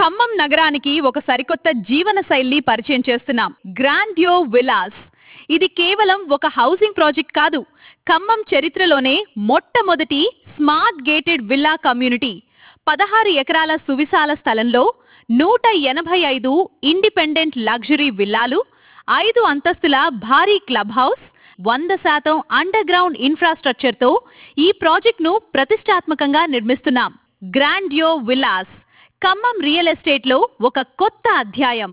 ఖమ్మం నగరానికి ఒక సరికొత్త జీవన శైలి పరిచయం చేస్తున్నాం గ్రాండ్యో విలాస్ ఇది కేవలం ఒక హౌసింగ్ ప్రాజెక్ట్ కాదు ఖమ్మం చరిత్రలోనే మొట్టమొదటి స్మార్ట్ గేటెడ్ విల్లా కమ్యూనిటీ పదహారు ఎకరాల సువిశాల స్థలంలో నూట ఎనభై ఐదు ఇండిపెండెంట్ లగ్జరీ విల్లాలు ఐదు అంతస్తుల భారీ క్లబ్ హౌస్ వంద శాతం అండర్ గ్రౌండ్ ఇన్ఫ్రాస్ట్రక్చర్ తో ఈ ప్రాజెక్ట్ ను ప్రతిష్టాత్మకంగా నిర్మిస్తున్నాం గ్రాండ్యో విల్లాస్ ఖమ్మం రియల్ ఎస్టేట్ లో ఒక కొత్త అధ్యాయం